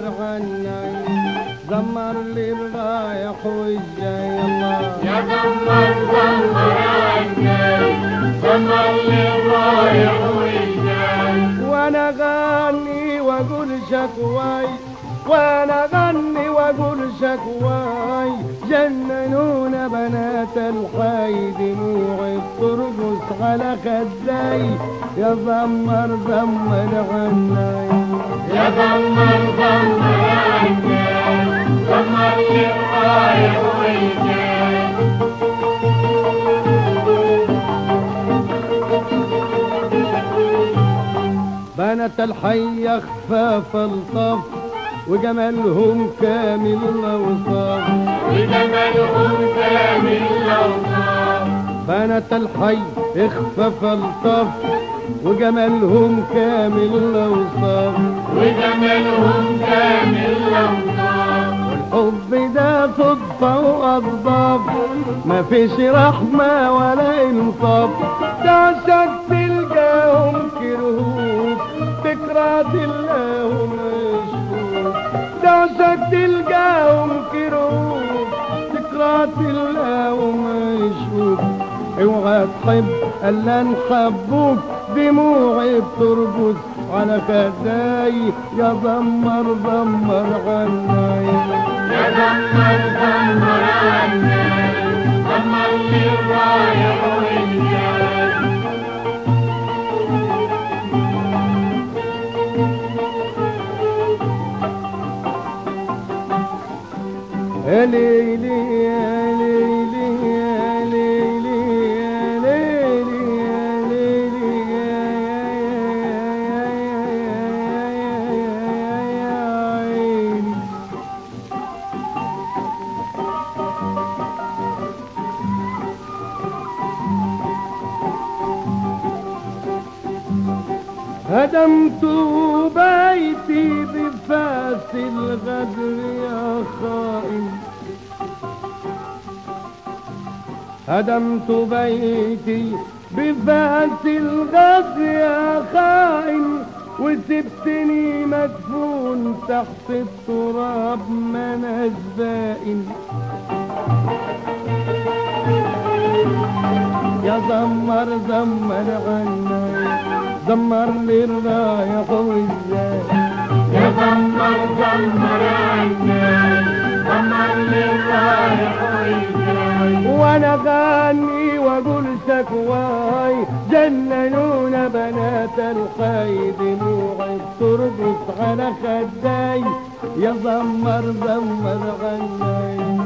الغناي زمر لي الرايح والجاي الله يا زمر زمر عني زمر لي الرايح والجاي وانا غني واقول شكواي وانا غني واقول شكواي جننونا بنات الحي دموعي بترقص على خداي يا زمر زمر غناي يا زمر زمر عني زمر لي الرايح والجاي بنات الحي خفاف الطف وجمالهم كامل الاوصاف وجمالهم كامل الأوصاف بنات الحي اخفاف الطف وجمالهم كامل الاوصاف وجمالهم كامل الأوصاف والحب ده صدفة وأضباب ما فيش رحمة ولا إنصاف تعشق تلقاهم كرهوب تكره تلاقيهم مشهور تعشق تلقاهم كرهوب تكره تلاقيهم مشهور اوعى تحب الا نحبوك دموعي بترقص على خداي يا زمر زمر عناي يا زمر زمر عني زمر لي الرايح والجاي يا ليلي يا ليلي يا ليلي يا ليلي يا ليلي يا عيني هدمت بيتي بفاس الغدر يا خائن هدمت بيتي بفاس الغدر يا خائن وسبتني مدفون تحت التراب من بائن يا زمر زمر عناي زمر لي الرايح والجاي يا زمر زمر عني زمر لي الرايح والجاي وانا غني واقول شكواي جننونا بنات الحي دموعي بترقص على خداي يا زمر زمر غناي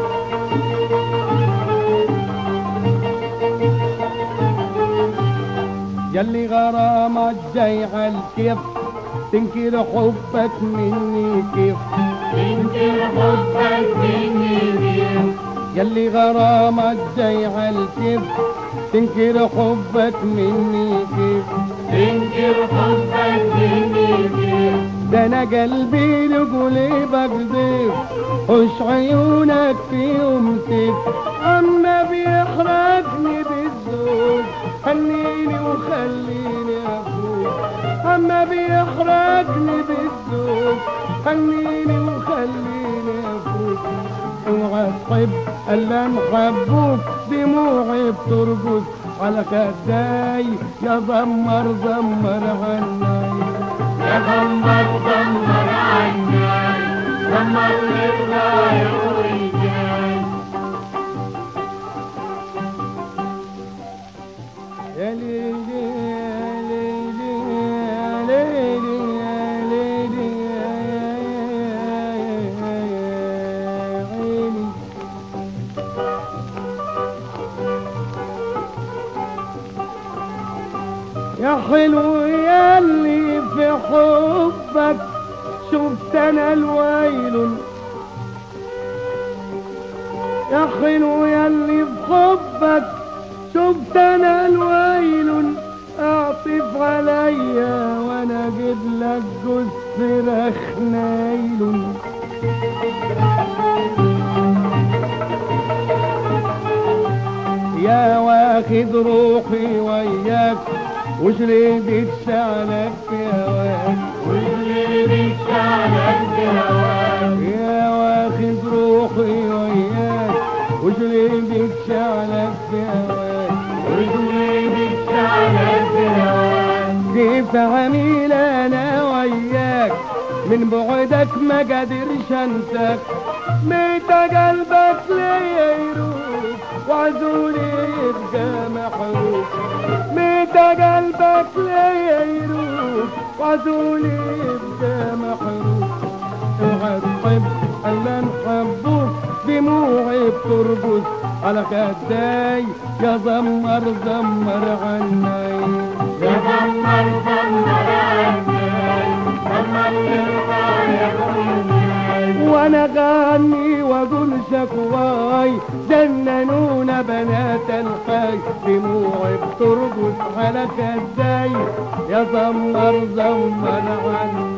يلي غرامك جاي عالكيف تنكر حبك مني كيف تنكر حبك مني كيف يلي غرامك جاي عالكيف تنكر حبك مني كيف تنكر حبك مني كيف ده انا قلبي لقلبك ضيف وش عيونك فيهم سيف اما بيحرقني بالذوق خليني وخليني افوق اما بيحرقني بالذوق خليني وخليني افوق اوعى تحب الا نحبوك دموعي بترقص على خداي يا زمر زمر عناي يا زمر زمر عني زمر لي الرايح والجاي يا ليلي يا ليلي يا ليلي يا ليلي يا عيني يا حلو يا اللي في حبك شفت انا الويل يا حلو يا اللي في حبك شفت انا الويل اعطف عليا وانا اجيب لك جوز فراخ نايل يا واخد روحي وياك وشريدة شعلك في هواك واللي بيشعلك بتشعلك في هواك رجلي بتشعلك في هواك كيف عميل انا وياك من بعدك ما قادرش انساك ميت قلبك ليا يروح وعزولي يبقى محروق ميت قلبك ليا يروح وعزولي يبقى محروق اوعى تحب الا نحبوك دموعي بترقص على خداي يا زمر زمر عني يا زمر زمر عني زمر للغاية والنهاية وانا غني واقول شكواي جننونا بنات الحي دموعي بترقص على خداي يا زمر زمر عني